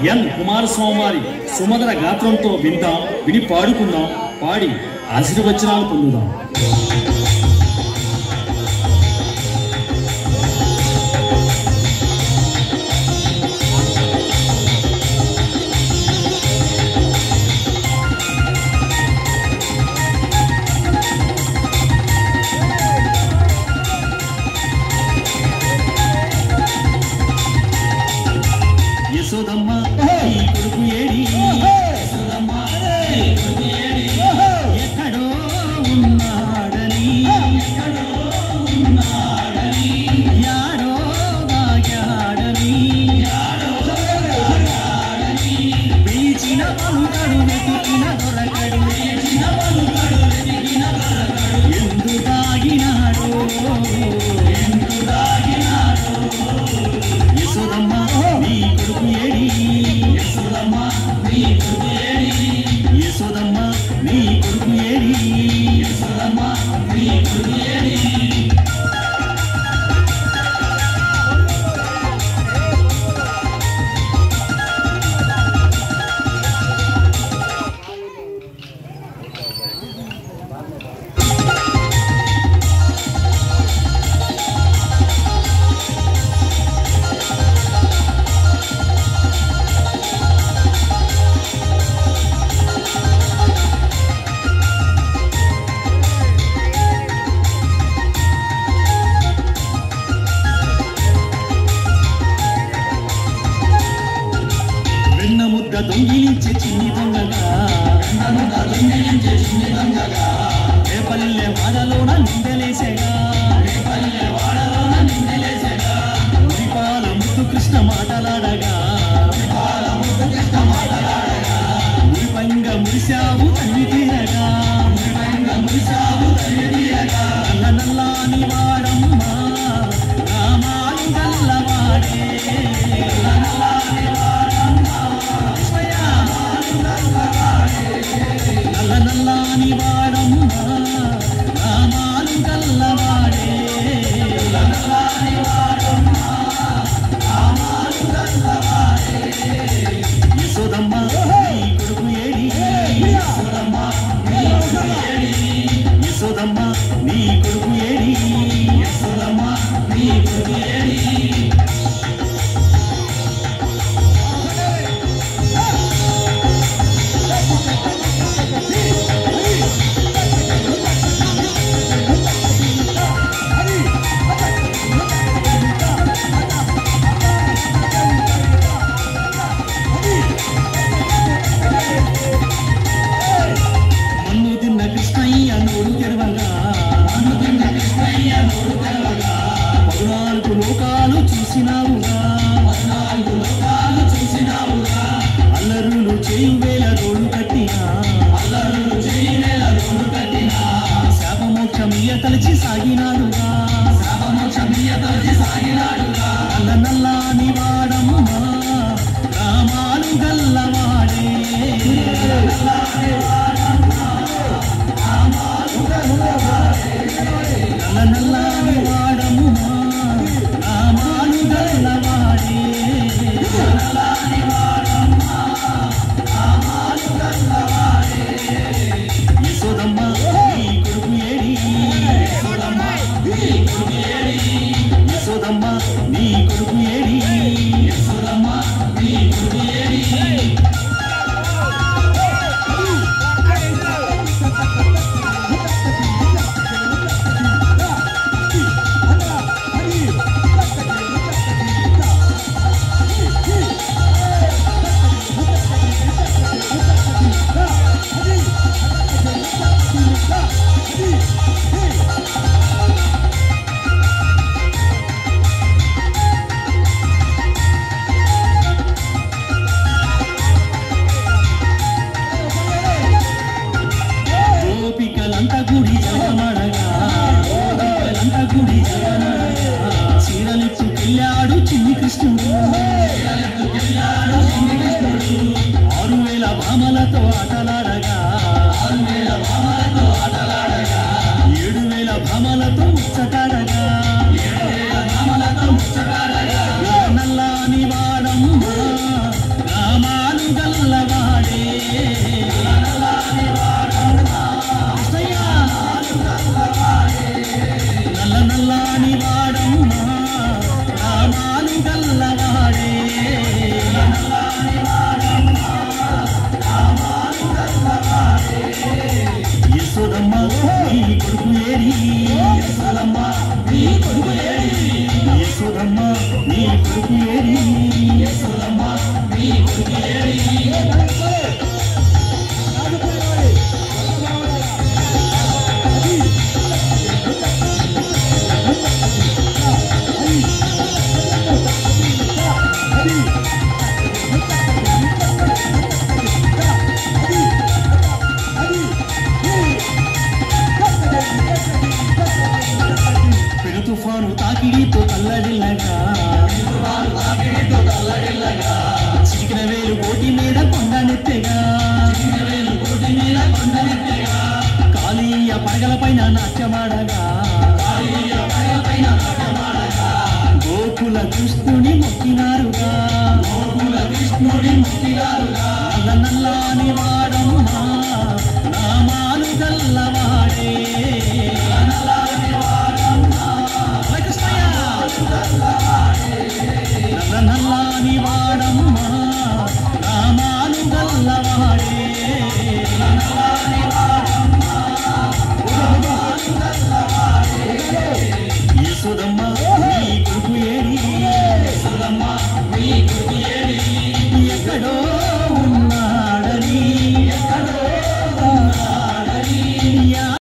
ఎన్ కుమారస్వామి వారి సుమధుర గాత్రంతో విందాం విని పాడుకుందాం పాడి ఆశీర్వచనాలు పొందుదాం యశోదమ్మ ఈ కొడుకు ఏడి యశోదమ్మ ఈ కొడుకు ఏడి ఎక్కడో ఉన్నాడని ఎక్కడో ఉన్నాడని యాడో వాగాడని యాడో వాగాడని పిలిచిన పలుకడు వెతికిన దొరకడు పిలిచిన పలుకడు వెతికిన దొరకడు ఎందు దాగినాడో ఎందు దాగినాడో యశోదమ్మ నీ కొడుకు ఏడి యశోదమ్మ నీ కొడుకు ఏడి యశోదమ్మ నీ కొడుకు ఏడి యశోదమ్మ నీ కొడుకు ఏడి వెన్న ముద్ద దొంగిలించే చిన్ని దొంగగా వెన్న ముద్ద దొంగిలించే చిన్ని దొంగగా రేపల్లె వాడలోన నిందలేసేగా రేపల్లె వాడలోన నిందలేసేగా మురిపాల ముద్దు కృష్ణ మాటలాడగా మురిపాల ముద్దు కృష్ణ మాటలాడగా మురిపంగ మురిశావు తల్లి తీరగా మురిపంగ మురిశావు తల్లి తీరగా నల్ల నల్లాని వాడమ్మా రామాలు గల్లవాడే నల్ల నల్లాని వాడమ్మా నల్ల నల్లాని వాడమ్మా రామాలు గల్లవాడే నల్లని వాడమ్మా రామాలు గల్లవాడే యశోదమ్మ నీ కొడుకు ఏడి యశోదమ్మ నీ కొడుకు ఏడి యశోదమ్మ నీ కొడుకు ఏడి యశోదమ్మ నీ కొడుకు ఏడి మన్ను తిన్న కృష్ణయ్య నోరు తెరవగా మన్ను తిన్న కృష్ణయ్య నోరు తెరవగా పద్నాలుగు లోకాలు చూసినావుగా పద్నాలుగు లోకాలు చూసినావుగా అల్లరులు చేయు వేల రోడ్డు కట్టినా అల్లరులు చేయు వేల రోడ్డు కట్టినా శాపమోక్షమియ తలచి సాగినాడుగా శాపమోక్షమియ తలచి సాగినాడుగా నల్ల నల్లాని వాడమ్మా రామాలు గల్లవాడే నల్లాని నల్ల నల్లాని వాడమ్మా రామాలు గల్లవాడే నల్లాని వాడమ్మా రామాలు గల్లవాడే యశోదమ్మ నీ కొడుకు ఏడి యశోదమ్మ నీ కొడుకు ఏడి యశోదమ్మ నీ కొడుకు ఏడి యశోదమ్మ నీ కొడుకు ఏడి గోపికలంతా గుడి జగమడగా గోపికలంతా గుడి జగమడగా చీరలెత్తుకెళ్ళాడు చిన్ని కృష్ణుడు చీరలెత్తుకెళ్ళాడు చిన్ని కృష్ణుడు ఆరు వేల భామలతో ఆటలాడగా ఆరు వేల భామలతో ఆటలాడగా ఏడు వేల భామలతో ముచ్చటాడగా ఏడు వేల భామలతో ముచ్చటాడగా నల్లాని వాడమ్మా రామ పెను తుఫాను తాకిడితో తల్లడిల్లగా చిటికిన వేలు కోటి మీద కొండ నెత్తెగా కాళీయ పడగల పైన నాట్యమాడగా గోకుల కృష్ణుని మొక్కినారుగా నల్ల నల్లాని వాడమ్మా నామాలు గల్లవాడే హరే కృష్ణయ్య. నల్ల నల్లా